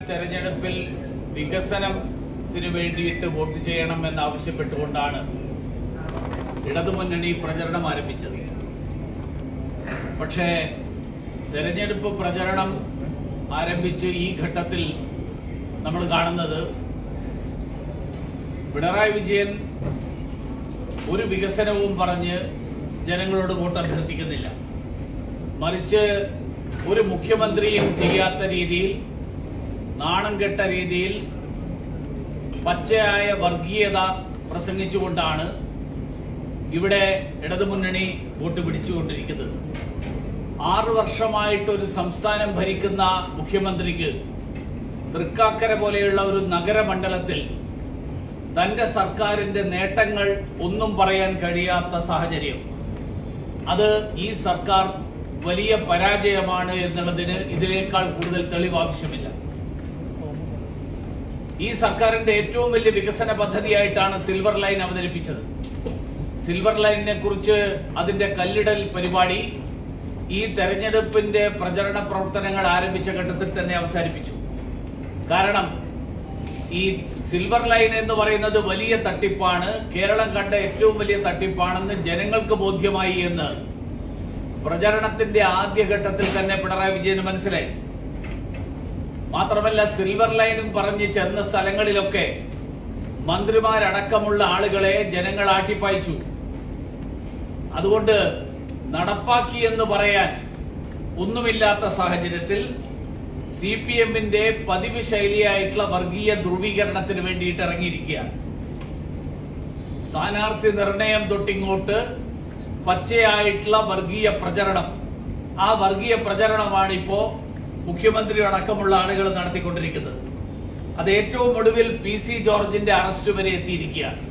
തെരഞ്ഞെടുപ്പിൽ വികസനത്തിന് വേണ്ടിയിട്ട് വോട്ട് ചെയ്യണമെന്ന് ആവശ്യപ്പെട്ടുകൊണ്ടാണ് ഇടതുമുന്നണി പ്രചരണം ആരംഭിച്ചത് പക്ഷേ തെരഞ്ഞെടുപ്പ് പ്രചരണം ആരംഭിച്ച് ഈ ഘട്ടത്തിൽ നമ്മൾ കാണുന്നത് പിണറായി വിജയൻ ഒരു വികസനവും പറഞ്ഞ് ജനങ്ങളോട് വോട്ട് അഭ്യർത്ഥിക്കുന്നില്ല മറിച്ച് ഒരു മുഖ്യമന്ത്രിയും ചെയ്യാത്ത രീതിയിൽ നാണം കെട്ട രീതിയിൽ പച്ചയായ വർഗീയത പ്രസംഗിച്ചുകൊണ്ടാണ് ഇവിടെ ഇടതുമുന്നണി വോട്ട് പിടിച്ചുകൊണ്ടിരിക്കുന്നത് ആറു വർഷമായിട്ട് ഒരു സംസ്ഥാനം ഭരിക്കുന്ന മുഖ്യമന്ത്രിക്ക് തൃക്കാക്കര പോലെയുള്ള ഒരു നഗരമണ്ഡലത്തിൽ തന്റെ സർക്കാരിന്റെ നേട്ടങ്ങൾ ഒന്നും പറയാൻ കഴിയാത്ത സാഹചര്യം അത് ഈ സർക്കാർ വലിയ പരാജയമാണ് എന്നുള്ളതിന് ഇതിനേക്കാൾ കൂടുതൽ തെളിവ് ആവശ്യമില്ല ഈ സർക്കാരിന്റെ ഏറ്റവും വലിയ വികസന പദ്ധതിയായിട്ടാണ് സിൽവർ ലൈൻ അവതരിപ്പിച്ചത് സിൽവർ ലൈനിനെ കുറിച്ച് അതിന്റെ കല്ലിടൽ പരിപാടി ഈ തെരഞ്ഞെടുപ്പിന്റെ പ്രചരണ പ്രവർത്തനങ്ങൾ ആരംഭിച്ച ഘട്ടത്തിൽ തന്നെ അവസാനിപ്പിച്ചു കാരണം ഈ സിൽവർ ലൈൻ എന്ന് പറയുന്നത് വലിയ തട്ടിപ്പാണ് കേരളം കണ്ട ഏറ്റവും വലിയ തട്ടിപ്പാണെന്ന് ജനങ്ങൾക്ക് ബോധ്യമായി എന്ന് പ്രചരണത്തിന്റെ ആദ്യഘട്ടത്തിൽ തന്നെ പിണറായി വിജയന് മനസ്സിലായി മാത്രമല്ല സിൽവർ ലൈനും പറഞ്ഞ് ചെന്ന സ്ഥലങ്ങളിലൊക്കെ മന്ത്രിമാരടക്കമുള്ള ആളുകളെ ജനങ്ങൾ ആട്ടിപ്പായിച്ചു അതുകൊണ്ട് നടപ്പാക്കി എന്ന് പറയാൻ ഒന്നുമില്ലാത്ത സാഹചര്യത്തിൽ സി പി എമ്മിന്റെ പതിവ് ശൈലിയായിട്ടുള്ള വർഗീയ ധ്രുവീകരണത്തിന് വേണ്ടിയിട്ട് ഇറങ്ങിയിരിക്കുകയാണ് സ്ഥാനാർത്ഥി നിർണയം തൊട്ടിങ്ങോട്ട് പച്ചയായിട്ടുള്ള വർഗീയ പ്രചരണം ആ വർഗീയ പ്രചരണമാണ് ഇപ്പോ മുഖ്യമന്ത്രി അടക്കമുള്ള ആളുകൾ നടത്തിക്കൊണ്ടിരിക്കുന്നത് അത് ഏറ്റവും ഒടുവിൽ പി സി ജോർജിന്റെ അറസ്റ്റ് വരെ എത്തിയിരിക്കുകയാണ്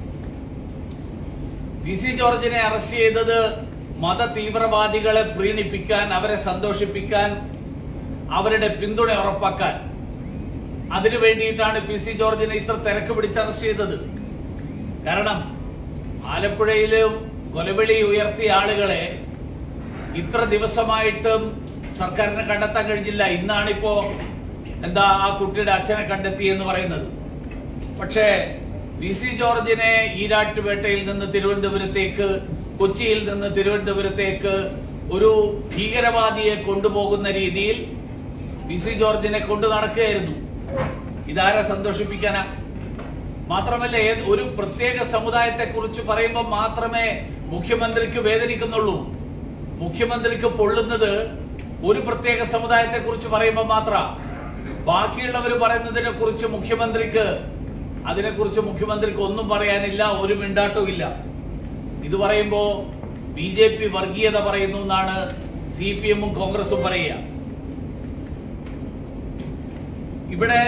പി സി ജോർജിനെ അറസ്റ്റ് ചെയ്തത് മത തീവ്രവാദികളെ പ്രീണിപ്പിക്കാൻ അവരെ സന്തോഷിപ്പിക്കാൻ അവരുടെ പിന്തുണ ഉറപ്പാക്കാൻ അതിനു വേണ്ടിയിട്ടാണ് പി സി ജോർജിനെ ഇത്ര തിരക്ക് പിടിച്ച് അറസ്റ്റ് ചെയ്തത് കാരണം ആലപ്പുഴയിലും കൊലവിളി ഉയർത്തിയ ആളുകളെ ഇത്ര ദിവസമായിട്ടും സർക്കാരിനെ കണ്ടെത്താൻ കഴിഞ്ഞില്ല ഇന്നാണിപ്പോ എന്താ ആ കുട്ടിയുടെ അച്ഛനെ കണ്ടെത്തി എന്ന് പറയുന്നത് പക്ഷേ പി സി ജോർജിനെ ഈരാട്ടുപേട്ടയിൽ നിന്ന് തിരുവനന്തപുരത്തേക്ക് കൊച്ചിയിൽ നിന്ന് തിരുവനന്തപുരത്തേക്ക് ഒരു ഭീകരവാദിയെ കൊണ്ടുപോകുന്ന രീതിയിൽ പി സി ജോർജിനെ കൊണ്ടു നടക്കുകയായിരുന്നു ഇതാരെ സന്തോഷിപ്പിക്കാനാ മാത്രമല്ല ഏത് ഒരു പ്രത്യേക സമുദായത്തെ കുറിച്ച് പറയുമ്പോൾ മാത്രമേ മുഖ്യമന്ത്രിക്ക് വേദനിക്കുന്നുള്ളൂ മുഖ്യമന്ത്രിക്ക് പൊള്ളുന്നത് ഒരു പ്രത്യേക സമുദായത്തെ കുറിച്ച് പറയുമ്പോൾ മാത്ര ബാക്കിയുള്ളവർ പറയുന്നതിനെ കുറിച്ച് മുഖ്യമന്ത്രിക്ക് അതിനെക്കുറിച്ച് മുഖ്യമന്ത്രിക്ക് ഒന്നും പറയാനില്ല ഒരു മിണ്ടാട്ടവും ഇല്ല ഇത് പറയുമ്പോ ബി ജെ പി വർഗീയത പറയുന്നു എന്നാണ് സി പി എമ്മും കോൺഗ്രസും പറയുക ഇവിടെ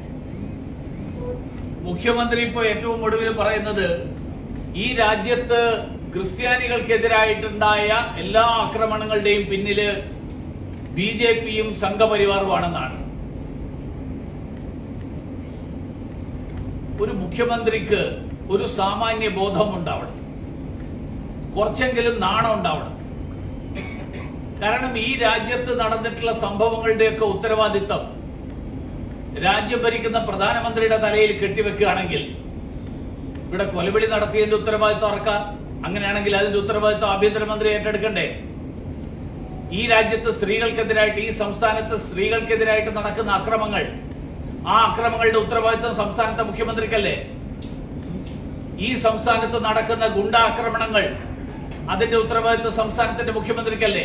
മുഖ്യമന്ത്രി ഇപ്പോ ഏറ്റവും ഒടുവിൽ പറയുന്നത് ഈ രാജ്യത്ത് ക്രിസ്ത്യാനികൾക്കെതിരായിട്ടുണ്ടായ എല്ലാ ആക്രമണങ്ങളുടെയും പിന്നില് ബി ജെ പിയും സംഘപരിവാറുമാണെന്നാണ് ഒരു മുഖ്യമന്ത്രിക്ക് ഒരു സാമാന്യ ബോധം ഉണ്ടാവണം കുറച്ചെങ്കിലും നാണം ഉണ്ടാവണം കാരണം ഈ രാജ്യത്ത് നടന്നിട്ടുള്ള സംഭവങ്ങളുടെയൊക്കെ ഉത്തരവാദിത്തം രാജ്യം ഭരിക്കുന്ന പ്രധാനമന്ത്രിയുടെ തലയിൽ കെട്ടിവെക്കുകയാണെങ്കിൽ ഇവിടെ കൊലവിളി നടത്തിയതിന്റെ ഉത്തരവാദിത്തം ആർക്കാം അങ്ങനെയാണെങ്കിൽ അതിന്റെ ഉത്തരവാദിത്തം ആഭ്യന്തരമന്ത്രി ഏറ്റെടുക്കണ്ടേ ഈ രാജ്യത്ത് സ്ത്രീകൾക്കെതിരായിട്ട് ഈ സംസ്ഥാനത്ത് സ്ത്രീകൾക്കെതിരായിട്ട് നടക്കുന്ന അക്രമങ്ങൾ ആ അക്രമങ്ങളുടെ ഉത്തരവാദിത്തം സംസ്ഥാനത്തെ മുഖ്യമന്ത്രിക്കല്ലേ ഈ സംസ്ഥാനത്ത് നടക്കുന്ന ഗുണ്ടാക്രമണങ്ങൾ അതിന്റെ ഉത്തരവാദിത്വം സംസ്ഥാനത്തിന്റെ മുഖ്യമന്ത്രിക്കല്ലേ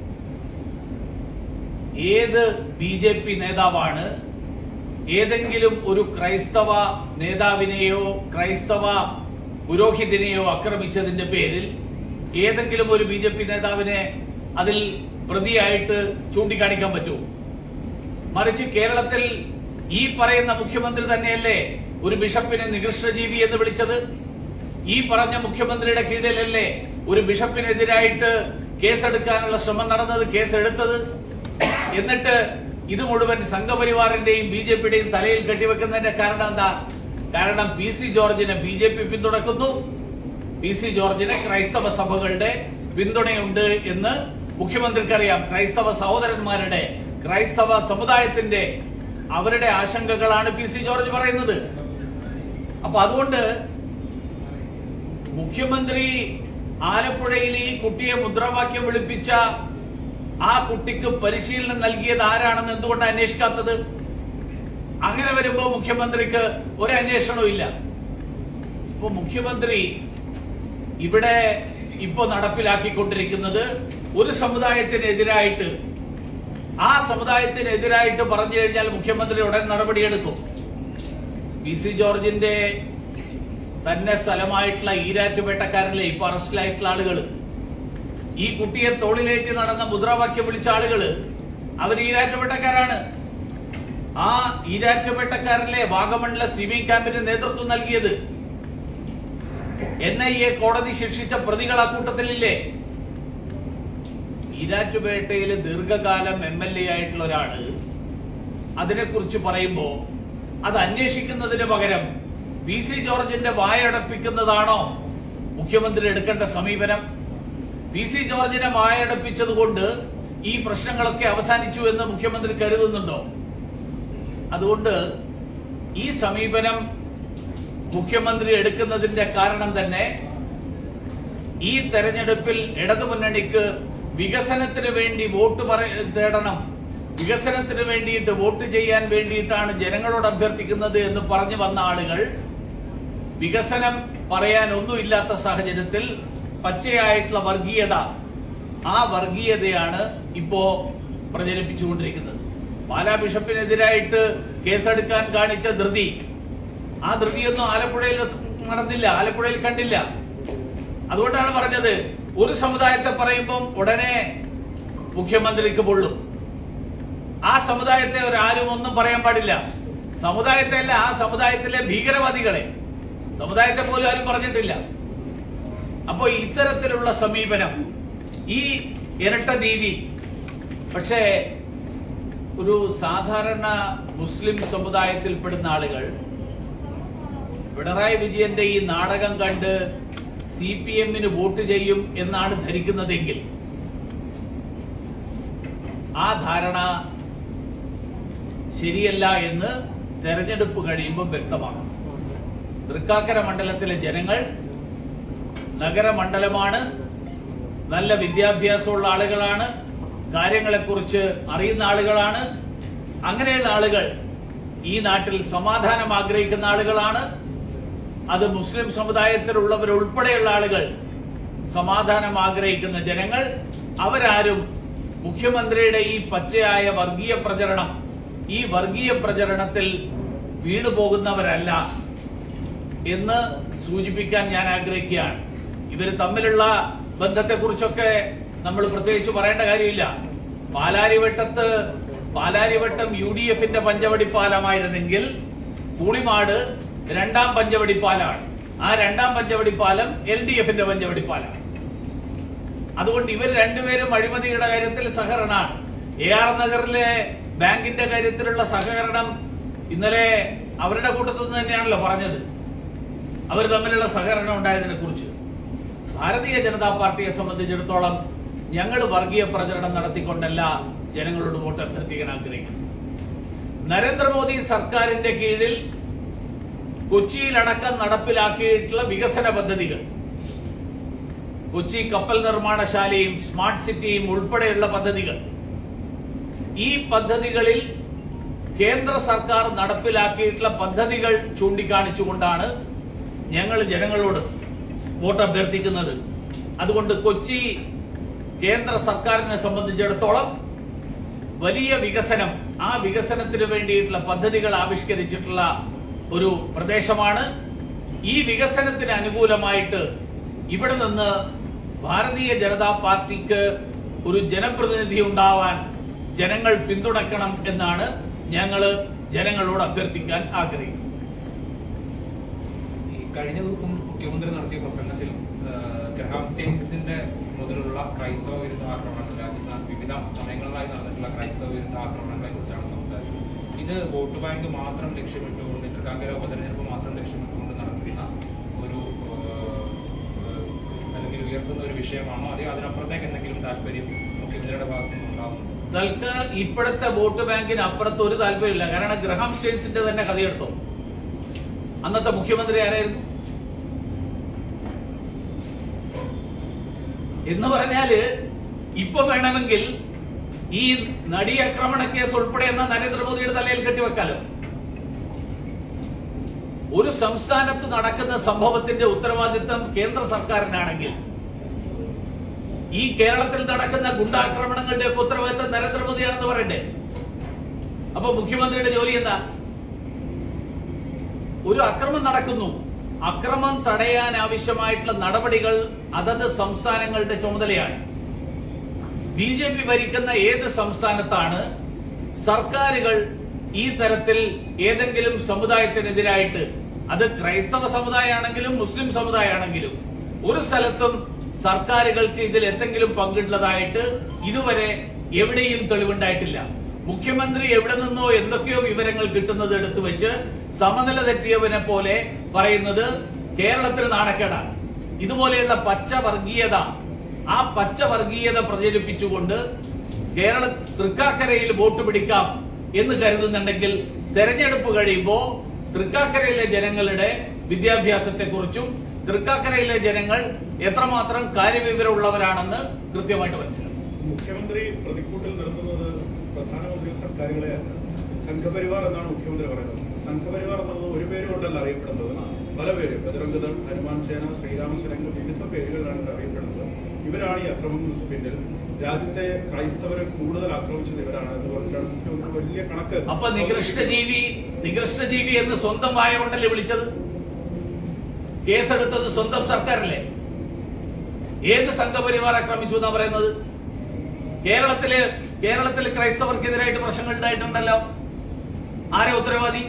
ഏത് ബി ജെ പി നേതാവാണ് ഏതെങ്കിലും ഒരു ക്രൈസ്തവ നേതാവിനെയോ ക്രൈസ്തവ പുരോഹിതനെയോ ആക്രമിച്ചതിന്റെ പേരിൽ ഏതെങ്കിലും ഒരു ബി ജെ പി നേതാവിനെ അതിൽ പ്രതിയായിട്ട് ചൂണ്ടിക്കാണിക്കാൻ പറ്റുമോ മറിച്ച് കേരളത്തിൽ ഈ പറയുന്ന മുഖ്യമന്ത്രി തന്നെയല്ലേ ഒരു ബിഷപ്പിനെ നികൃഷ്ടജീവി എന്ന് വിളിച്ചത് ഈ പറഞ്ഞ മുഖ്യമന്ത്രിയുടെ കീഴിലല്ലേ ഒരു ബിഷപ്പിനെതിരായിട്ട് കേസെടുക്കാനുള്ള ശ്രമം നടന്നത് കേസെടുത്തത് എന്നിട്ട് ഇത് മുഴുവൻ സംഘപരിവാറിന്റെയും ബി ജെ പിയുടെയും തലയിൽ കെട്ടിവെക്കുന്നതിന്റെ കാരണം എന്താ കാരണം പി സി ജോർജിനെ ബി ജെ പി പിന്തുണക്കുന്നു പി സി ജോർജിന് ക്രൈസ്തവ സഭകളുടെ പിന്തുണയുണ്ട് എന്ന് മുഖ്യമന്ത്രിക്ക് അറിയാം ക്രൈസ്തവ സഹോദരന്മാരുടെ ക്രൈസ്തവ സമുദായത്തിന്റെ അവരുടെ ആശങ്കകളാണ് പി സി ജോർജ് പറയുന്നത് അപ്പൊ അതുകൊണ്ട് മുഖ്യമന്ത്രി ആലപ്പുഴയിൽ ഈ കുട്ടിയെ മുദ്രാവാക്യം വിളിപ്പിച്ച ആ കുട്ടിക്ക് പരിശീലനം നൽകിയത് ആരാണെന്ന് എന്തുകൊണ്ട് അന്വേഷിക്കാത്തത് അങ്ങനെ വരുമ്പോ മുഖ്യമന്ത്രിക്ക് ഒരു അന്വേഷണവും ഇല്ല ഇപ്പൊ മുഖ്യമന്ത്രി ഇവിടെ ഇപ്പൊ നടപ്പിലാക്കിക്കൊണ്ടിരിക്കുന്നത് ഒരു സമുദായത്തിനെതിരായിട്ട് ആ സമുദായത്തിനെതിരായിട്ട് പറഞ്ഞു കഴിഞ്ഞാൽ മുഖ്യമന്ത്രി ഉടൻ നടപടിയെടുക്കും പി സി ജോർജിന്റെ തന്നെ സ്ഥലമായിട്ടുള്ള ഈരാറ്റുപേട്ടക്കാരിലെ ഇപ്പൊ അറസ്റ്റിലായിട്ടുള്ള ആളുകൾ ഈ കുട്ടിയെ തോളിലേറ്റ് നടന്ന മുദ്രാവാക്യം വിളിച്ച ആളുകള് അവർ ഈരാറ്റുപേട്ടക്കാരാണ് ആ ഈരാറ്റുപേട്ടക്കാരിലെ വാഗമണ്ഡല സിമി ക്യാമ്പിന് നേതൃത്വം നൽകിയത് എൻ ഐ എ കോടതി ശിക്ഷിച്ച പ്രതികൾ ആ കൂട്ടത്തിലില്ലേ ഈരാറ്റുപേട്ടയിൽ ദീർഘകാലം എം എൽ എ ആയിട്ടുള്ള ഒരാള് അതിനെക്കുറിച്ച് പറയുമ്പോ അത് അന്വേഷിക്കുന്നതിന് പകരം പി സി ജോർജിന്റെ വായടപ്പിക്കുന്നതാണോ മുഖ്യമന്ത്രി എടുക്കേണ്ട സമീപനം പി സി ജോർജിനെ വായടപ്പിച്ചത് കൊണ്ട് ഈ പ്രശ്നങ്ങളൊക്കെ അവസാനിച്ചു എന്ന് മുഖ്യമന്ത്രി കരുതുന്നുണ്ടോ അതുകൊണ്ട് ഈ സമീപനം മുഖ്യമന്ത്രി എടുക്കുന്നതിന്റെ കാരണം തന്നെ ഈ തെരഞ്ഞെടുപ്പിൽ ഇടതുമുന്നണിക്ക് വികസനത്തിന് വേണ്ടി വോട്ട് പറ- തേടണം വികസനത്തിന് വേണ്ടിയിട്ട് വോട്ട് ചെയ്യാൻ വേണ്ടിയിട്ടാണ് ജനങ്ങളോട് അഭ്യർത്ഥിക്കുന്നത് എന്ന് പറഞ്ഞു വന്ന ആളുകൾ വികസനം പറയാൻ ഒന്നുമില്ലാത്ത സാഹചര്യത്തിൽ പച്ചയായിട്ടുള്ള വർഗീയത ആ വർഗീയതയാണ് ഇപ്പോ പ്രചരിപ്പിച്ചുകൊണ്ടിരിക്കുന്നത് പാലാ ബിഷപ്പിനെതിരായിട്ട് കേസെടുക്കാൻ കാണിച്ച ധൃതി ആ ധൃതിയൊന്നും ആലപ്പുഴയിൽ നടന്നില്ല ആലപ്പുഴയിൽ കണ്ടില്ല അതുകൊണ്ടാണ് പറഞ്ഞത് ഒരു സമുദായത്തെ പറയുമ്പം ഉടനെ മുഖ്യമന്ത്രിക്ക് പൊള്ളും ആ സമുദായത്തെ ഒരാരും ഒന്നും പറയാൻ പാടില്ല സമുദായത്തെ അല്ല ആ സമുദായത്തിലെ ഭീകരവാദികളെ സമുദായത്തെ പോലും ആരും പറഞ്ഞിട്ടില്ല അപ്പോ ഇത്തരത്തിലുള്ള സമീപനം ഈ ഇരട്ട നീതി പക്ഷേ ഒരു സാധാരണ മുസ്ലിം സമുദായത്തിൽപ്പെടുന്ന ആളുകൾ പിണറായി വിജയന്റെ ഈ നാടകം കണ്ട് സി പി എമ്മിന് വോട്ട് ചെയ്യും എന്നാണ് ധരിക്കുന്നതെങ്കിൽ ആ ധാരണ ശരിയല്ല എന്ന് തെരഞ്ഞെടുപ്പ് കഴിയുമ്പോൾ വ്യക്തമാകും തൃക്കാക്കര മണ്ഡലത്തിലെ ജനങ്ങൾ നഗരമണ്ഡലമാണ് നല്ല വിദ്യാഭ്യാസമുള്ള ആളുകളാണ് കാര്യങ്ങളെക്കുറിച്ച് അറിയുന്ന ആളുകളാണ് അങ്ങനെയുള്ള ആളുകൾ ഈ നാട്ടിൽ സമാധാനം ആഗ്രഹിക്കുന്ന ആളുകളാണ് അത് മുസ്ലിം സമുദായത്തിലുള്ളവരുൾപ്പെടെയുള്ള ആളുകൾ സമാധാനം ആഗ്രഹിക്കുന്ന ജനങ്ങൾ അവരാരും മുഖ്യമന്ത്രിയുടെ ഈ പച്ചയായ വർഗീയ പ്രചരണം ഈ വർഗീയ പ്രചരണത്തിൽ വീണുപോകുന്നവരല്ല എന്ന് സൂചിപ്പിക്കാൻ ഞാൻ ആഗ്രഹിക്കുകയാണ് ഇവർ തമ്മിലുള്ള ബന്ധത്തെക്കുറിച്ചൊക്കെ നമ്മൾ പ്രത്യേകിച്ച് പറയേണ്ട കാര്യമില്ല പാലാരിവട്ടത്ത് പാലാരിവട്ടം യു ഡി എഫിന്റെ പഞ്ചവടിപ്പാലമായിരുന്നെങ്കിൽ കൂളിമാട് രണ്ടാം പഞ്ചവടിപ്പാലാണ് ആ രണ്ടാം പഞ്ചവടിപ്പാലം എൽ ഡി എഫിന്റെ പഞ്ചവടിപ്പാലാണ് അതുകൊണ്ട് ഇവർ രണ്ടുപേരും അഴിമതിയുടെ കാര്യത്തിൽ സഹകരണമാണ് എ ആർ നഗറിലെ ബാങ്കിന്റെ കാര്യത്തിലുള്ള സഹകരണം ഇന്നലെ അവരുടെ കൂട്ടത്തിൽ നിന്ന് തന്നെയാണല്ലോ പറഞ്ഞത് അവർ തമ്മിലുള്ള സഹകരണം ഉണ്ടായതിനെ കുറിച്ച് ഭാരതീയ ജനതാ പാർട്ടിയെ സംബന്ധിച്ചിടത്തോളം ഞങ്ങൾ വർഗീയ പ്രചരണം നടത്തിക്കൊണ്ടല്ല ജനങ്ങളോട് വോട്ട് അഭ്യർത്ഥിക്കാൻ ആഗ്രഹിക്കുന്നു നരേന്ദ്രമോദി സർക്കാരിന്റെ കീഴിൽ കൊച്ചിയിലടക്കം നടപ്പിലാക്കിയിട്ടുള്ള വികസന പദ്ധതികൾ കൊച്ചി കപ്പൽ നിർമ്മാണശാലയും സ്മാർട്ട് സിറ്റിയും ഉൾപ്പെടെയുള്ള പദ്ധതികൾ ഈ പദ്ധതികളിൽ കേന്ദ്ര സർക്കാർ നടപ്പിലാക്കിയിട്ടുള്ള പദ്ധതികൾ ചൂണ്ടിക്കാണിച്ചുകൊണ്ടാണ് ഞങ്ങൾ ജനങ്ങളോട് വോട്ട് അഭ്യർത്ഥിക്കുന്നത് അതുകൊണ്ട് കൊച്ചി കേന്ദ്ര സർക്കാരിനെ സംബന്ധിച്ചിടത്തോളം വലിയ വികസനം ആ വികസനത്തിന് വേണ്ടിയിട്ടുള്ള പദ്ധതികൾ ആവിഷ്കരിച്ചിട്ടുള്ള ഒരു പ്രദേശമാണ് ഈ വികസനത്തിന് അനുകൂലമായിട്ട് ഇവിടെ നിന്ന് ഭാരതീയ ജനതാ പാർട്ടിക്ക് ഒരു ജനപ്രതിനിധി ഉണ്ടാവാൻ ജനങ്ങൾ പിന്തുണയ്ക്കണം എന്നാണ് ഞങ്ങൾ ജനങ്ങളോട് അഭ്യർത്ഥിക്കാൻ ആഗ്രഹിക്കുന്നത് ഈ കഴിഞ്ഞ ദിവസം മുഖ്യമന്ത്രി നടത്തിയ പ്രസംഗത്തിൽ ഗ്രഹാം സ്റ്റേറ്റ്സിന്റെ മുതലുള്ള ക്രൈസ്തവ വിരുദ്ധ ആക്രമണങ്ങൾ രാജ്യത്ത് വിവിധ സമയങ്ങളിലായി നടന്നിട്ടുള്ള ക്രൈസ്തവ വിരുദ്ധ ആക്രമണങ്ങളെ കുറിച്ചാണ് സംസാരിച്ചത് ഇത് വോട്ട് ബാങ്ക് മാത്രം ലക്ഷ്യമിട്ടുകൊണ്ട് തൃക്കാക്കര ഉപതെരഞ്ഞെടുപ്പ് മാത്രം ലക്ഷ്യമിട്ടുകൊണ്ട് നടത്തുന്ന ഒരു ഏഹ്, ഏഹ്, അല്ലെങ്കിൽ ഉയർത്തുന്ന ഒരു വിഷയമാണോ അതോ അതിനപ്പുറത്തേക്ക് എന്തെങ്കിലും താല്പര്യം മുഖ്യമന്ത്രിയുടെ ഭാഗത്തു നിന്നുണ്ടാകുന്നു തൽക്കാലം ഇപ്പോഴത്തെ വോട്ട് ബാങ്കിന് അപ്പുറത്ത് ഒരു താല്പര്യമില്ല കാരണം ഗ്രഹാം സ്റ്റേറ്റ്സിന്റെ തന്നെ കഥയെടുത്തോ അന്നത്തെ മുഖ്യമന്ത്രി ആരായിരുന്നു എന്ന് പറഞ്ഞാല് ഇപ്പൊ വേണമെങ്കിൽ ഈ നടി ആക്രമണ കേസ് ഉൾപ്പെടെ എന്ന നരേന്ദ്രമോദിയുടെ തലയിൽ കെട്ടിവെക്കാലോ ഒരു സംസ്ഥാനത്ത് നടക്കുന്ന സംഭവത്തിന്റെ ഉത്തരവാദിത്തം കേന്ദ്ര സർക്കാരിനാണെങ്കിൽ ഈ കേരളത്തിൽ നടക്കുന്ന ഗുണ്ടാക്രമണങ്ങളുടെ ഒക്കെ ഉത്തരവാദിത്തം നരേന്ദ്രമോദിയാണെന്ന് പറയണ്ടേ അപ്പൊ മുഖ്യമന്ത്രിയുടെ ജോലി എന്താ ഒരു അക്രമം നടക്കുന്നു അക്രമം തടയാൻ ആവശ്യമായിട്ടുള്ള നടപടികൾ അതത് സംസ്ഥാനങ്ങളുടെ ചുമതലയാണ് ബി ജെ പി ഭരിക്കുന്ന ഏത് സംസ്ഥാനത്താണ് സർക്കാരുകൾ ഈ തരത്തിൽ ഏതെങ്കിലും സമുദായത്തിനെതിരായിട്ട് അത് ക്രൈസ്തവ സമുദായമാണെങ്കിലും മുസ്ലിം സമുദായമാണെങ്കിലും ഒരു സ്ഥലത്തും സർക്കാരുകൾക്ക് ഇതിൽ എന്തെങ്കിലും പങ്കുള്ളതായിട്ട് ഇതുവരെ എവിടെയും തെളിവുണ്ടായിട്ടില്ല മുഖ്യമന്ത്രി എവിടെ നിന്നോ എന്തൊക്കെയോ വിവരങ്ങൾ കിട്ടുന്നത് എടുത്തു വെച്ച് സമനില തെറ്റിയവനെ പോലെ പറയുന്നത് കേരളത്തിന് നാണക്കേടാണ് ഇതുപോലെയുള്ള പച്ച വർഗീയത ആ പച്ച വർഗീയത പ്രചരിപ്പിച്ചുകൊണ്ട് കേരള തൃക്കാക്കരയിൽ വോട്ട് പിടിക്കാം എന്ന് കരുതുന്നുണ്ടെങ്കിൽ തെരഞ്ഞെടുപ്പ് കഴിയുമ്പോ തൃക്കാക്കരയിലെ ജനങ്ങളുടെ വിദ്യാഭ്യാസത്തെക്കുറിച്ചും തൃക്കാക്കരയിലെ ജനങ്ങൾ എത്രമാത്രം കാര്യവിവരമുള്ളവരാണെന്ന് കൃത്യമായിട്ട് മനസ്സിലാക്കും മുഖ്യമന്ത്രി പ്രതിക്കൂട്ടിൽ നിർത്തുന്നത് പ്രധാനമന്ത്രി സർക്കാരുകളെയല്ല സംഘപരിവാർ എന്നാണ് മുഖ്യമന്ത്രി പറയുന്നത് സംഘപരിവാർ എന്നുള്ളത് ഒരു പേര് കൊണ്ടല്ല അറിയപ്പെടുന്നത് പല പേര് ബജറംഗദൾ ഹനുമാൻ സേന ശ്രീരാമസേന വിവിധ പേരുകളിലാണ് ഇത് അറിയപ്പെടുന്നത് ഇവരാണ് ഈ അക്രമങ്ങൾക്ക് പിന്നിൽ രാജ്യത്തെ ക്രൈസ്തവരെ കൂടുതൽ ആക്രമിച്ചത് ഇവരാണ് എന്ന് പറഞ്ഞിട്ടാണ് മുഖ്യമന്ത്രി വലിയ കണക്ക് അപ്പൊ നികൃഷ്ടജീവി നികൃഷ്ടജീവി എന്ന് സ്വന്തം വായ കൊണ്ടല്ലേ വിളിച്ചത് കേസെടുത്തത് സ്വന്തം സർക്കാരല്ലേ ഏത് സംഘപരിവാർ ആക്രമിച്ചു എന്നാ പറയുന്നത് കേരളത്തില് കേരളത്തിൽ ക്രൈസ്തവർക്കെതിരായിട്ട് പ്രശ്നങ്ങൾ ഉണ്ടായിട്ടുണ്ടല്ലോ ആരെ ഉത്തരവാദി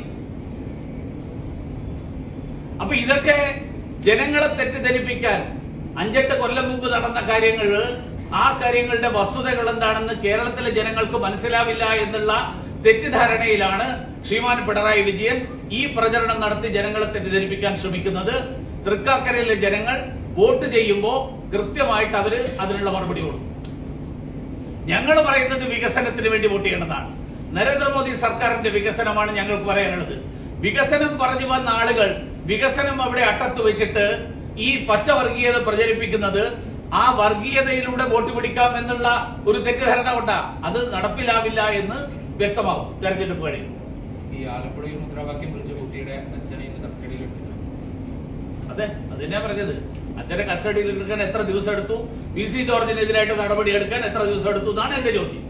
അപ്പൊ ഇതൊക്കെ ജനങ്ങളെ തെറ്റിദ്ധരിപ്പിക്കാൻ അഞ്ചെട്ട് കൊല്ലം മുമ്പ് നടന്ന കാര്യങ്ങൾ ആ കാര്യങ്ങളുടെ വസ്തുതകൾ എന്താണെന്ന് കേരളത്തിലെ ജനങ്ങൾക്ക് മനസ്സിലാവില്ല എന്നുള്ള തെറ്റിദ്ധാരണയിലാണ് ശ്രീമാൻ പിണറായി വിജയൻ ഈ പ്രചരണം നടത്തി ജനങ്ങളെ തെറ്റിദ്ധരിപ്പിക്കാൻ ശ്രമിക്കുന്നത് തൃക്കാക്കരയിലെ ജനങ്ങൾ വോട്ട് ചെയ്യുമ്പോൾ കൃത്യമായിട്ട് അവര് അതിനുള്ള മറുപടി കൊടുക്കും ഞങ്ങൾ പറയുന്നത് വികസനത്തിന് വേണ്ടി വോട്ട് ചെയ്യണമെന്നാണ് നരേന്ദ്രമോദി സർക്കാരിന്റെ വികസനമാണ് ഞങ്ങൾക്ക് പറയാനുള്ളത് വികസനം പറഞ്ഞു വന്ന ആളുകൾ വികസനം അവിടെ അട്ടത്ത് വെച്ചിട്ട് ഈ പച്ചവർഗീയത പ്രചരിപ്പിക്കുന്നത് ആ വർഗീയതയിലൂടെ വോട്ട് പിടിക്കാം എന്നുള്ള ഒരു തെറ്റിദ്ധാരണ കൊണ്ടാ അത് നടപ്പിലാവില്ല എന്ന് വ്യക്തമാവും തെരഞ്ഞെടുപ്പ് കഴിയും ഈ ആലപ്പുഴയിൽ മുദ്രാവാക്യം വിളിച്ച കുട്ടിയുടെ അച്ഛനെ ഇന്ന് കസ്റ്റഡിയിൽ എടുത്തിട്ടുണ്ട് അതെ അതിനാ പറഞ്ഞത് അച്ഛനെ കസ്റ്റഡിയിൽ എടുക്കാൻ എത്ര ദിവസം എടുത്തു പി സി ജോർജിനെതിരായിട്ട് നടപടി എടുക്കാൻ എത്ര ദിവസം എടുത്തു എന്നാണ് എന്റെ ചോദ്യം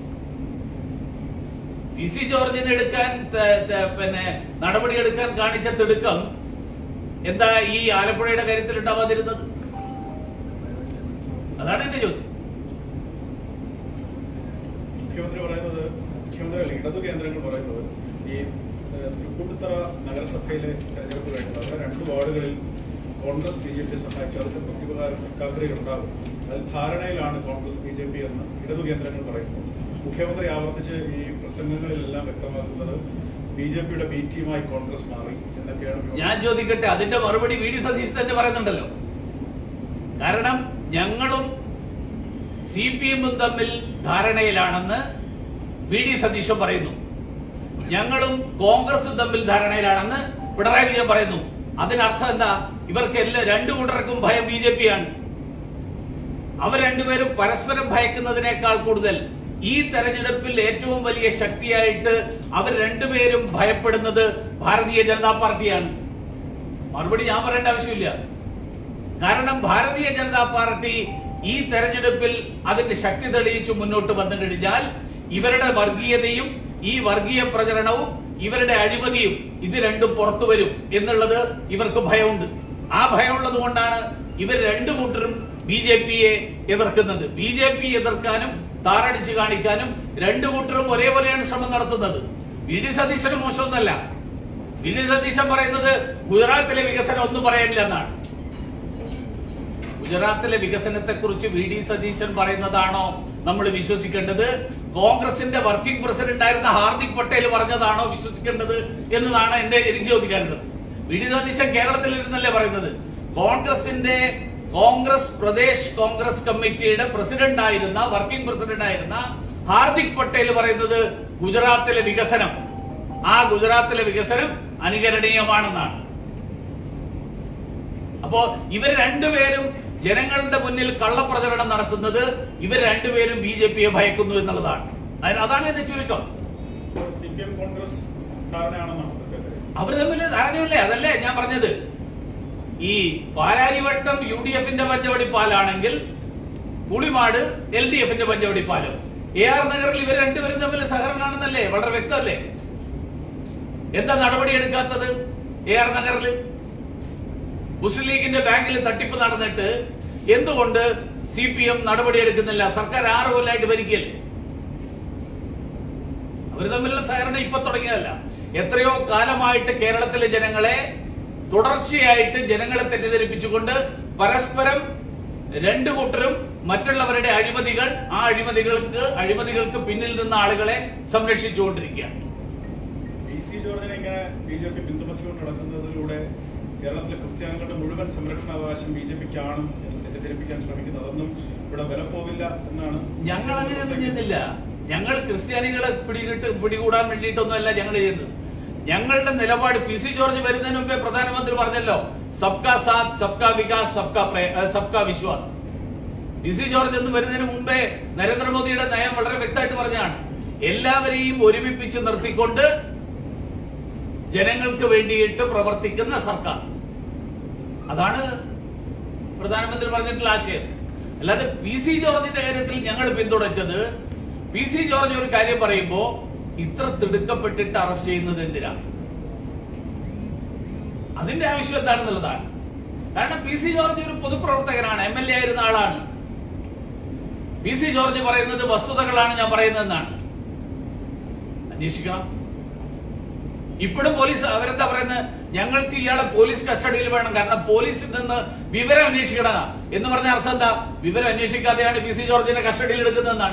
പി സി ജോർജിനെ എടുക്കാൻ ത- ത- പിന്നെ നടപടി എടുക്കാൻ കാണിച്ച തിടുക്കം എന്താ ഈ ആലപ്പുഴയുടെ കാര്യത്തിൽ ഉണ്ടാവാതിരുന്നത് അതാണ് എന്റെ ചോദ്യം മുഖ്യമന്ത്രി പറയുന്നത് മുഖ്യമന്ത്രി അല്ല ഇടതു കേന്ദ്രങ്ങൾ പറയുന്നത് ഈ ഏഹ്, തൃപ്പൂണിത്തറ നഗരസഭയിലെ തെരഞ്ഞെടുപ്പ് കഴിഞ്ഞത് അവിടെ രണ്ട് വാർഡുകളിൽ കോൺഗ്രസ് ബി ജെ പി സഹായിച്ചു അവർക്ക് പ്രതിപകാരം തൃക്കാക്കരയിൽ ഉണ്ടാകും അതിൽ ധാരണയിലാണ് കോൺഗ്രസ് ബി ജെ പി എന്ന് ഇടതു കേന്ദ്രങ്ങൾ പറയുന്നു മുഖ്യമന്ത്രി ആവർത്തിച്ച് ഈ പ്രസംഗങ്ങളിലെല്ലാം വ്യക്തമാക്കുന്നത് ബി ജെ പിയുടെ ബി ടീമായി കോൺഗ്രസ് മാറി എന്നൊക്കെയാണ് ഞാൻ ചോദിക്കട്ടെ അതിന്റെ മറുപടി വി ഡി സതീശ് തന്നെ പറയുന്നുണ്ടല്ലോ കാരണം ഞങ്ങളും സി പി എമ്മും തമ്മിൽ ധാരണയിലാണെന്ന് വി ഡി സതീശൻ പറയുന്നു ഞങ്ങളും കോൺഗ്രസും തമ്മിൽ ധാരണയിലാണെന്ന് പിണറായി വിജയൻ പറയുന്നു അതിനർത്ഥം എന്താ ഇവർക്ക് എല്ലാ രണ്ടു കൂട്ടർക്കും ഭയം ബി ജെ പി ആണ് അവർ രണ്ടുപേരും പരസ്പരം ഭയക്കുന്നതിനേക്കാൾ കൂടുതൽ ഈ തെരഞ്ഞെടുപ്പിൽ ഏറ്റവും വലിയ ശക്തിയായിട്ട് അവർ രണ്ടുപേരും ഭയപ്പെടുന്നത് ഭാരതീയ ജനതാ പാർട്ടിയാണ് മറുപടി ഞാൻ പറയേണ്ട ആവശ്യമില്ല കാരണം ഭാരതീയ ജനതാ പാർട്ടി ഈ തെരഞ്ഞെടുപ്പിൽ അതിന്റെ ശക്തി തെളിയിച്ചു മുന്നോട്ട് വന്നു കഴിഞ്ഞാൽ ഇവരുടെ വർഗീയതയും ഈ വർഗീയ പ്രചരണവും ഇവരുടെ അഴിമതിയും ഇത് രണ്ടും പുറത്തു വരും എന്നുള്ളത് ഇവർക്ക് ഭയമുണ്ട് ആ ഭയമുള്ളത് കൊണ്ടാണ് ഇവർ രണ്ടു കൂട്ടരും ബി ജെ പിയെ എതിർക്കുന്നത് ബി ജെ പി എതിർക്കാനും താറടിച്ചു കാണിക്കാനും രണ്ടു കൂട്ടരും ഒരേപോലെയാണ് ശ്രമം നടത്തുന്നത് വി ഡി സതീശന് മോശമൊന്നല്ല വി ഡി സതീശൻ പറയുന്നത് ഗുജറാത്തിലെ വികസനം ഒന്നും പറയാനില്ല എന്നാണ് ഗുജറാത്തിലെ വികസനത്തെ കുറിച്ച് വി ഡി സതീശൻ പറയുന്നതാണോ നമ്മൾ വിശ്വസിക്കേണ്ടത് കോൺഗ്രസിന്റെ വർക്കിംഗ് പ്രസിഡന്റ് ആയിരുന്ന ഹാർദിക് പട്ടേൽ പറഞ്ഞതാണോ വിശ്വസിക്കേണ്ടത് എന്നതാണ് എന്റെ എനിക്ക് ചോദിക്കാനുള്ളത് വി ഡി സതീശൻ കേരളത്തിൽ ഇരുന്നല്ലേ പറയുന്നത് കോൺഗ്രസിന്റെ കോൺഗ്രസ് പ്രദേശ് കോൺഗ്രസ് കമ്മിറ്റിയുടെ പ്രസിഡന്റ് ആയിരുന്ന വർക്കിംഗ് പ്രസിഡന്റ് ആയിരുന്ന ഹാർദിക് പട്ടേൽ പറയുന്നത് ഗുജറാത്തിലെ വികസനം ആ ഗുജറാത്തിലെ വികസനം അനുകരണീയമാണെന്നാണ് അപ്പോ ഇവർ രണ്ടുപേരും ജനങ്ങളുടെ മുന്നിൽ കള്ളപ്രചരണം നടത്തുന്നത് ഇവർ രണ്ടുപേരും ബി ജെ പിയെ ഭയക്കുന്നു എന്നുള്ളതാണ് അതിന് അതാണ് എന്റെ ചുരുക്കം സി പി എം കോൺഗ്രസ് ധാരണയാണെന്നാണ് ഇതൊക്കെ. അവർ തമ്മിൽ ധാരണയല്ലേ അതല്ലേ ഞാൻ പറഞ്ഞത് ഈ പാലാരിവട്ടം യു ഡി എഫിന്റെ പഞ്ചവടിപ്പാലാണെങ്കിൽ പുളിമാട് എൽ ഡി എഫിന്റെ പഞ്ചവടിപ്പാലും എ ആർ നഗറിൽ ഇവർ രണ്ടുപേരും തമ്മിൽ സഹകരണമാണെന്നല്ലേ വളരെ വ്യക്തമല്ലേ എന്താ നടപടി എടുക്കാത്തത് എ ആർ നഗറിൽ മുസ്ലിം ലീഗിന്റെ ബാങ്കിൽ തട്ടിപ്പ് നടന്നിട്ട് എന്തുകൊണ്ട് സി പി എം നടപടി എടുക്കുന്നില്ല സർക്കാർ ആറ് കൊല്ലമായിട്ട് ഭരിക്കല്ലേ അവർ തമ്മിലുള്ള സഹകരണം ഇപ്പൊ തുടങ്ങിയതല്ല എത്രയോ കാലമായിട്ട് കേരളത്തിലെ ജനങ്ങളെ തുടർച്ചയായിട്ട് ജനങ്ങളെ തെറ്റിദ്ധരിപ്പിച്ചുകൊണ്ട് പരസ്പരം രണ്ടു കൂട്ടരും മറ്റുള്ളവരുടെ അഴിമതികൾ ആ അഴിമതികൾക്ക് അഴിമതികൾക്ക് പിന്നിൽ നിന്ന ആളുകളെ സംരക്ഷിച്ചുകൊണ്ടിരിക്കുകയാണ് പി സി ജോർജിനെ ഇങ്ങനെ ബി ജെ പി പിന്തുണച്ചുകൊണ്ട് നടക്കുന്നതിലൂടെ കേരളത്തിലെ ക്രിസ്ത്യാനികളുടെ മുഴുവൻ സംരക്ഷണാവകാശം ബി ജെ പിക്കാണ് എന്ന് തെറ്റിദ്ധരിപ്പിക്കാൻ ശ്രമിക്കുന്നത് അതൊന്നും ഇവിടെ വില പോവില്ല എന്നാണ് ഞങ്ങൾ അങ്ങനെയൊന്നും ചെയ്യുന്നില്ല ഞങ്ങൾ ക്രിസ്ത്യാനികളെ പിടികിട്ട് പിടികൂടാൻ വേണ്ടിയിട്ടൊന്നുമല്ല ഞങ്ങൾ ചെയ്യുന്നത് ഞങ്ങളുടെ നിലപാട് പി സി ജോർജ് വരുന്നതിന് മുമ്പേ പ്രധാനമന്ത്രി പറഞ്ഞല്ലോ സബ്കാ സാത്ത് സബ്കാ വികാസ് സബ്കാ പ്രേ- ഏഹ് സബ്കാ വിശ്വാസ് പി സി ജോർജ് എന്ന് വരുന്നതിന് മുമ്പേ നരേന്ദ്രമോദിയുടെ നയം വളരെ വ്യക്തമായിട്ട് പറഞ്ഞാണ് എല്ലാവരെയും ഒരുമിപ്പിച്ച് നിർത്തിക്കൊണ്ട് ജനങ്ങൾക്ക് വേണ്ടിയിട്ട് പ്രവർത്തിക്കുന്ന സർക്കാർ അതാണ് പ്രധാനമന്ത്രി പറഞ്ഞിട്ടുള്ള ആശയം അല്ലാതെ പി സി ജോർജിന്റെ കാര്യത്തിൽ ഞങ്ങൾ പിന്തുണച്ചത് പി സി ജോർജ് ഒരു കാര്യം പറയുമ്പോ ഇത്ര തിടുക്കപ്പെട്ടിട്ട് അറസ്റ്റ് ചെയ്യുന്നത് എന്തിനാ അതിന്റെ ആവശ്യം എന്താണെന്നുള്ളതാണ് കാരണം പി സി ജോർജ് ഒരു പൊതുപ്രവർത്തകനാണ് എം എൽ എ ആയിരുന്ന ആളാണ് പി സി ജോർജ് പറയുന്നത് വസ്തുതകളാണ് ഞാൻ പറയുന്നതെന്നാണ് അന്വേഷിക്കണം ഇപ്പോഴും പോലീസ് അവരെന്താ പറയുന്നത് ഞങ്ങൾക്ക് ഇയാളെ പോലീസ് കസ്റ്റഡിയിൽ വേണം കാരണം പോലീസിൽ നിന്ന് വിവരം അന്വേഷിക്കണം എന്ന് പറഞ്ഞ അർത്ഥം എന്താ വിവരം അന്വേഷിക്കാതെയാണ് പി സി ജോർജിനെ കസ്റ്റഡിയിൽ എടുക്കുന്നതെന്നാണ്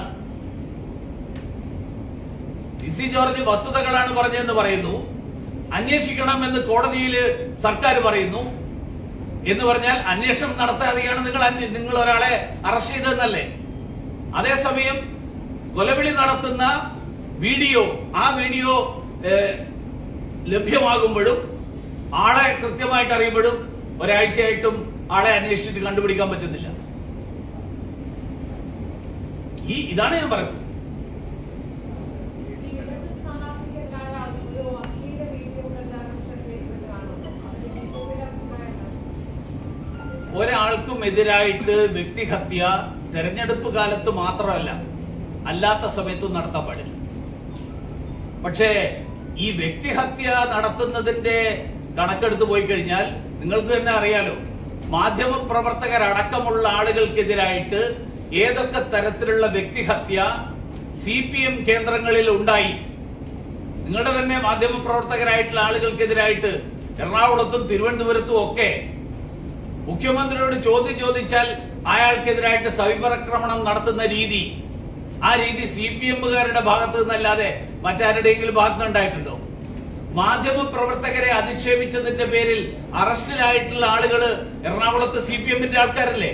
പി സി ജോർജ് വസ്തുതകളാണ് പറഞ്ഞതെന്ന് പറയുന്നു അന്വേഷിക്കണം എന്ന് കോടതിയിൽ സർക്കാർ പറയുന്നു എന്ന് പറഞ്ഞാൽ അന്വേഷണം നടത്താതെയാണ് നിങ്ങൾ അന്വേ- നിങ്ങൾ ഒരാളെ അറസ്റ്റ് ചെയ്തതെന്നല്ലേ അതേസമയം കൊലവിളി നടത്തുന്ന വീഡിയോ ആ വീഡിയോ ഏഹ്, ലഭ്യമാകുമ്പോഴും ആളെ കൃത്യമായിട്ട് അറിയുമ്പോഴും ഒരാഴ്ചയായിട്ടും ആളെ അന്വേഷിച്ചിട്ട് കണ്ടുപിടിക്കാൻ പറ്റുന്നില്ല ഈ ഇതാണ് ഞാൻ പറയുന്നത് ഈ ഇടത് സ്ഥാനാർത്ഥിക്കെതിരായ ഒരു അശ്ലീല വീഡിയോ പ്രചാരണം ശ്രദ്ധയിൽപ്പെട്ട് കാണുന്നു അതിന് ബിജെപിയുടെ അഭിപ്രായം എന്താണ്? ഒരാൾക്കും എതിരായിട്ട് വ്യക്തിഹത്യ തെരഞ്ഞെടുപ്പ് കാലത്ത് മാത്രമല്ല അല്ലാത്ത സമയത്തും നടത്താൻ പാടില്ല പക്ഷേ ഈ വ്യക്തിഹത്യ നടത്തുന്നതിന്റെ കണക്കെടുത്ത് പോയി കഴിഞ്ഞാൽ നിങ്ങൾക്ക് തന്നെ അറിയാലോ മാധ്യമ പ്രവർത്തകരടക്കമുള്ള ആളുകൾക്കെതിരായിട്ട് ഏതൊക്കെ തരത്തിലുള്ള വ്യക്തിഹത്യ സി പി എം കേന്ദ്രങ്ങളിൽ ഉണ്ടായി നിങ്ങളുടെ തന്നെ മാധ്യമ പ്രവർത്തകരായിട്ടുള്ള ആളുകൾക്കെതിരായിട്ട് എറണാകുളത്തും തിരുവനന്തപുരത്തും ഒക്കെ മുഖ്യമന്ത്രിയോട് ചോദ്യം ചോദിച്ചാൽ അയാൾക്കെതിരായിട്ട് സൈബർ ആക്രമണം നടത്തുന്ന രീതി ആ രീതി സി പി എമ്മുകാരുടെ ഭാഗത്തു നിന്നല്ലാതെ മറ്റാരുടെയെങ്കിലും ഭാഗത്ത് നിന്നുണ്ടായിട്ടുണ്ടോ മാധ്യമ പ്രവർത്തകരെ അധിക്ഷേപിച്ചതിന്റെ പേരിൽ അറസ്റ്റിലായിട്ടുള്ള ആളുകള് എറണാകുളത്ത് സി പി എമ്മിന്റെ ആൾക്കാരല്ലേ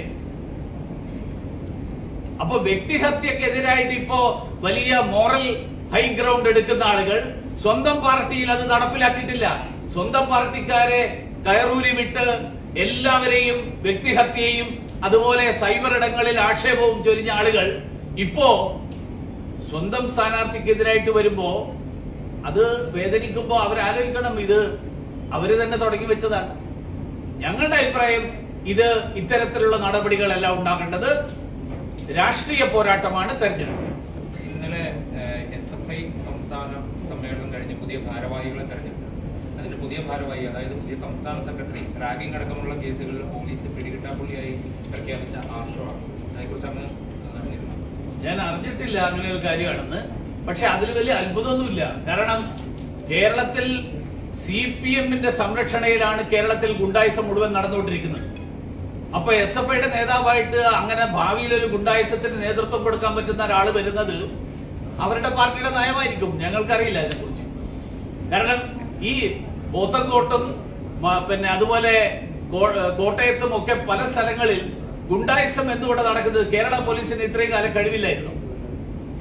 അപ്പൊ വ്യക്തിഹത്യക്കെതിരായിട്ട് ഇപ്പോ വലിയ മോറൽ ഹൈ ഗ്രൗണ്ട് എടുക്കുന്ന ആളുകൾ സ്വന്തം പാർട്ടിയിൽ അത് നടപ്പിലാക്കിയിട്ടില്ല സ്വന്തം പാർട്ടിക്കാരെ കയറൂരി വിട്ട് എല്ലാവരെയും വ്യക്തിഹത്യയും അതുപോലെ സൈബർ ഇടങ്ങളിൽ ആക്ഷേപവും ചൊരിഞ്ഞ ആളുകൾ ഇപ്പോ സ്വന്തം സ്ഥാനാർത്ഥിക്കെതിരായിട്ട് വരുമ്പോ അത് വേദനിക്കുമ്പോ അവരാലോചിക്കണം ഇത് അവര് തന്നെ തുടങ്ങി വെച്ചതാണ് ഞങ്ങളുടെ അഭിപ്രായം ഇത് ഇത്തരത്തിലുള്ള നടപടികളെല്ലാം ഉണ്ടാകേണ്ടത് രാഷ്ട്രീയ പോരാട്ടമാണ് തെരഞ്ഞെടുപ്പ് ഇന്നലെ എസ് എഫ് ഐ സംസ്ഥാന സമ്മേളനം കഴിഞ്ഞ് പുതിയ ഭാരവാഹികളെ തെരഞ്ഞെടുത്തു അതിന്റെ പുതിയ ഭാരവാഹി അതായത് പുതിയ സംസ്ഥാന സെക്രട്ടറി റാഗിംഗ് അടക്കമുള്ള കേസുകളിൽ പോലീസ് പിടികിട്ടാപ്പുള്ളിയായി പ്രഖ്യാപിച്ച ആർഷോ ആണ് അതേക്കുറിച്ച് അങ്ങ് അറിഞ്ഞിരുന്നു ഞാൻ അറിഞ്ഞിട്ടില്ല അങ്ങനെ ഒരു കാര്യമാണെന്ന് പക്ഷെ അതിൽ വലിയ അത്ഭുതമൊന്നുമില്ല കാരണം കേരളത്തിൽ സി പി എമ്മിന്റെ സംരക്ഷണയിലാണ് കേരളത്തിൽ ഗുണ്ടായിസം മുഴുവൻ നടന്നുകൊണ്ടിരിക്കുന്നത് അപ്പൊ എസ് എഫ് ഐയുടെ നേതാവായിട്ട് അങ്ങനെ ഭാവിയിൽ ഒരു ഗുണ്ടായിസത്തിന് നേതൃത്വം കൊടുക്കാൻ പറ്റുന്ന ഒരാൾ വരുന്നത് അവരുടെ പാർട്ടിയുടെ നയമായിരിക്കും ഞങ്ങൾക്കറിയില്ല അതിനെക്കുറിച്ച് കാരണം ഈ പോത്തൻകോട്ടും മ- പിന്നെ അതുപോലെ കോ- കോട്ടയത്തും ഒക്കെ പല സ്ഥലങ്ങളിൽ ഗുണ്ടായിസം എന്തുകൊണ്ട് നടക്കുന്നത് കേരള പോലീസിന് ഇത്രയും കാലം കഴിവില്ലായിരുന്നു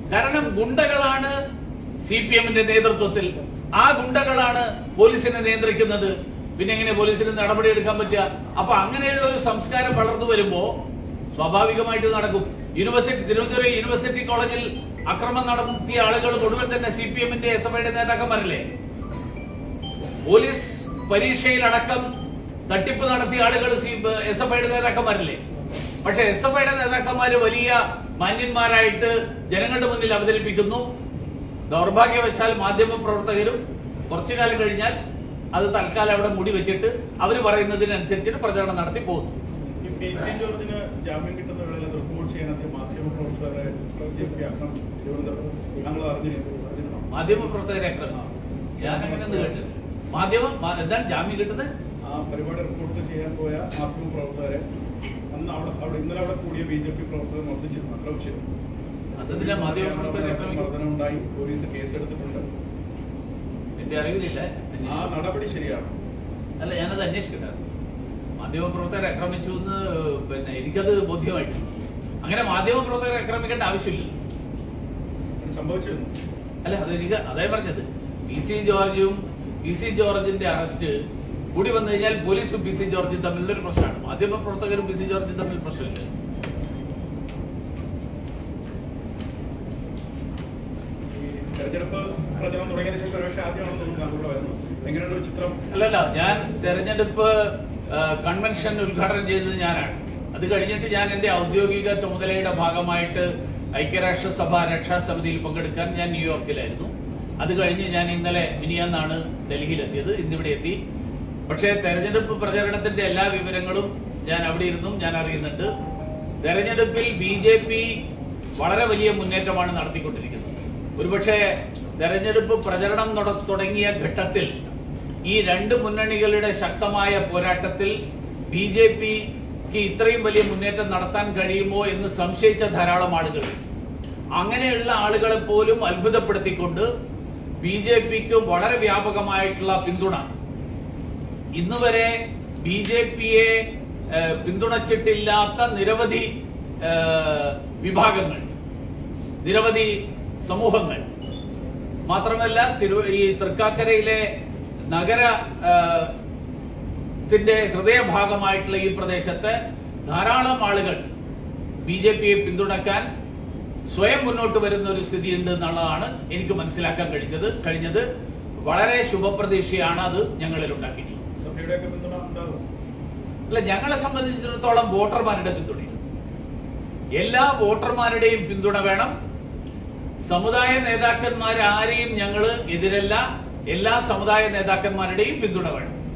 കാരണം ഗുണ്ടകളാണ് സി പി എമ്മിന്റെ നേതൃത്വത്തിൽ ആ ഗുണ്ടകളാണ് പോലീസിനെ നിയന്ത്രിക്കുന്നത് പിന്നെ എങ്ങനെ പോലീസിന് നടപടി എടുക്കാൻ പറ്റുക അപ്പൊ അങ്ങനെയുള്ള ഒരു സംസ്കാരം വളർന്നു വരുമ്പോ സ്വാഭാവികമായിട്ട് നടക്കും യൂണിവേഴ്സിറ്റി തിരുവനന്തപുരം യൂണിവേഴ്സിറ്റി കോളേജിൽ അക്രമം നടത്തിയ ആളുകൾ മുഴുവൻ തന്നെ സി പി എമ്മിന്റെ എസ് എഫ് ഐയുടെ നേതാക്കന്മാരല്ലേ പോലീസ് പരീക്ഷയിലടക്കം തട്ടിപ്പ് നടത്തിയ ആളുകൾ എസ് എഫ് ഐയുടെ നേതാക്കന്മാരല്ലേ പക്ഷെ എസ് എഫ് ഐയുടെ നേതാക്കന്മാര് വലിയ മാന്യന്മാരായിട്ട് ജനങ്ങളുടെ മുന്നിൽ അവതരിപ്പിക്കുന്നു ദൗർഭാഗ്യവശാൽ മാധ്യമ പ്രവർത്തകരും കുറച്ചു കാലം കഴിഞ്ഞാൽ അത് തൽക്കാലം അവിടെ മുടി വെച്ചിട്ട് അവർ പറയുന്നതിനനുസരിച്ചിട്ട് പ്രചരണം നടത്തി പോകുന്നു ഈ പി സി ജോർജിന് ജാമ്യം കിട്ടുന്ന വേളയിൽ അത് റിപ്പോർട്ട് ചെയ്യാൻ അദ്ദേഹം മാധ്യമപ്രവർത്തകരെ ജെ പി ആക്രമിച്ചു തിരുവനന്തപുരം ഞങ്ങൾ അറിഞ്ഞിരുന്നു അറിഞ്ഞിരുന്നോ? മാധ്യമ പ്രവർത്തകരെ ആക്രമിച്ചു ഞാൻ അങ്ങനെയൊന്നും കേട്ടില്ല മാധ്യമം മാ- എന്താണ് ജാമ്യം കിട്ടുന്നത് ആ പരിപാടി റിപ്പോർട്ട് ചെയ്യാൻ പോയ മാധ്യമപ്രവർത്തകരെ അന്ന് അവിടെ അവിടെ ഇന്നലെ അവിടെ കൂടിയ ബി ജെ പി പ്രവർത്തകർ മർദ്ദിച്ചിരുന്നു ആക്രമിച്ചിരുന്നു അതെന്തിനാ മാധ്യമ പ്രവർത്തകരെ ആക്രമിക്കുന്നത് മർദ്ദനം ഉണ്ടായി പോലീസ് കേസെടുത്തിട്ടുണ്ട് എന്റെ അറിവിലില്ല ആ അന്വേഷിച്ചു. നടപടി ശരിയാണ് അല്ല ഞാനത് അന്വേഷിക്കട്ടെ മാധ്യമപ്രവർത്തകരെ ആക്രമിച്ചു എന്ന് പിന്നെ എനിക്കത് ബോധ്യമായിട്ടില്ല അങ്ങനെ മാധ്യമപ്രവർത്തകരെ ആക്രമിക്കേണ്ട ആവശ്യമില്ല ഇത് സംഭവിച്ചിരുന്നു അല്ല അത് എനിക്ക് അതേ പറഞ്ഞത് പി സി ജോർജും പി സി ജോർജിന്റെ അറസ്റ്റ് കൂടി വന്നു കഴിഞ്ഞാൽ പോലീസും പി സി ജോർജും തമ്മിലുള്ള ഒരു പ്രശ്നമാണ് മാധ്യമപ്രവർത്തകരും പി സി ജോർജും തമ്മിൽ പ്രശ്നമില്ല ഈ തെരഞ്ഞെടുപ്പ് പ്രചരണം തുടങ്ങിയതിനു ശേഷം ഒരുപക്ഷെ ആദ്യമാണെന്ന് തോന്നുന്നു താങ്കളുടെ വരുന്നു എങ്ങനെയാണ് ഒരു ചിത്രം അല്ലല്ല ഞാൻ തെരഞ്ഞെടുപ്പ് ആ, കൺവെൻഷൻ ഉദ്ഘാടനം ചെയ്തത് ഞാനാണ് അത് കഴിഞ്ഞിട്ട് ഞാൻ എന്റെ ഔദ്യോഗിക ചുമതലയുടെ ഭാഗമായിട്ട് ഐക്യരാഷ്ട്രസഭ രക്ഷാസമിതിയിൽ പങ്കെടുക്കാൻ ഞാൻ ന്യൂയോർക്കിലായിരുന്നു അത് കഴിഞ്ഞ് ഞാൻ ഇന്നലെ മിനിയാന്നാണ് ഡൽഹിയിലെത്തിയത് ഇന്നിവിടെ എത്തി പക്ഷേ തെരഞ്ഞെടുപ്പ് പ്രചരണത്തിന്റെ എല്ലാ വിവരങ്ങളും ഞാൻ അവിടെ ഇരുന്നും ഞാൻ അറിയുന്നുണ്ട് തെരഞ്ഞെടുപ്പിൽ ബി ജെ പി വളരെ വലിയ മുന്നേറ്റമാണ് നടത്തിക്കൊണ്ടിരിക്കുന്നത് ഒരുപക്ഷെ തെരഞ്ഞെടുപ്പ് പ്രചരണം നട- തുടങ്ങിയ ഘട്ടത്തിൽ ഈ രണ്ട് മുന്നണികളുടെ ശക്തമായ പോരാട്ടത്തിൽ ബി ജെ പിക്ക് ഇത്രയും വലിയ മുന്നേറ്റം നടത്താൻ കഴിയുമോ എന്ന് സംശയിച്ച ധാരാളം ആളുകൾ അങ്ങനെയുള്ള ആളുകളെ പോലും അത്ഭുതപ്പെടുത്തിക്കൊണ്ട് ബി ജെ പിക്ക് വളരെ വ്യാപകമായിട്ടുള്ള പിന്തുണ ഇന്നുവരെ ബി ജെ പിയെ പിന്തുണച്ചിട്ടില്ലാത്ത നിരവധി ഏഹ്, വിഭാഗങ്ങൾ നിരവധി സമൂഹങ്ങൾ മാത്രമല്ല തിരു ഈ തൃക്കാക്കരയിലെ നഗര ഏഹ്, ത്തിന്റെ ഹൃദയഭാഗമായിട്ടുള്ള ഈ പ്രദേശത്ത് ധാരാളം ആളുകൾ ബി ജെ പിയെ പിന്തുണക്കാൻ സ്വയം മുന്നോട്ട് വരുന്ന ഒരു സ്ഥിതിയുണ്ട് എന്നുള്ളതാണ് എനിക്ക് മനസ്സിലാക്കാൻ കഴിച്ചത് കഴിഞ്ഞത് വളരെ ശുഭപ്രതീക്ഷയാണ് അത് ഞങ്ങളിൽ ഉണ്ടാക്കിയിട്ടുള്ളത് സഭയുടെയൊക്കെ പിന്തുണ ഉണ്ടാകും അല്ല ഞങ്ങളെ സംബന്ധിച്ചിടത്തോളം വോട്ടർമാരുടെ പിന്തുണ എല്ലാ വോട്ടർമാരുടെയും പിന്തുണ വേണം സമുദായ നേതാക്കന്മാർ ആരെയും ഞങ്ങൾ എതിരല്ല എല്ലാ സമുദായ നേതാക്കന്മാരുടെയും പിന്തുണ വേണം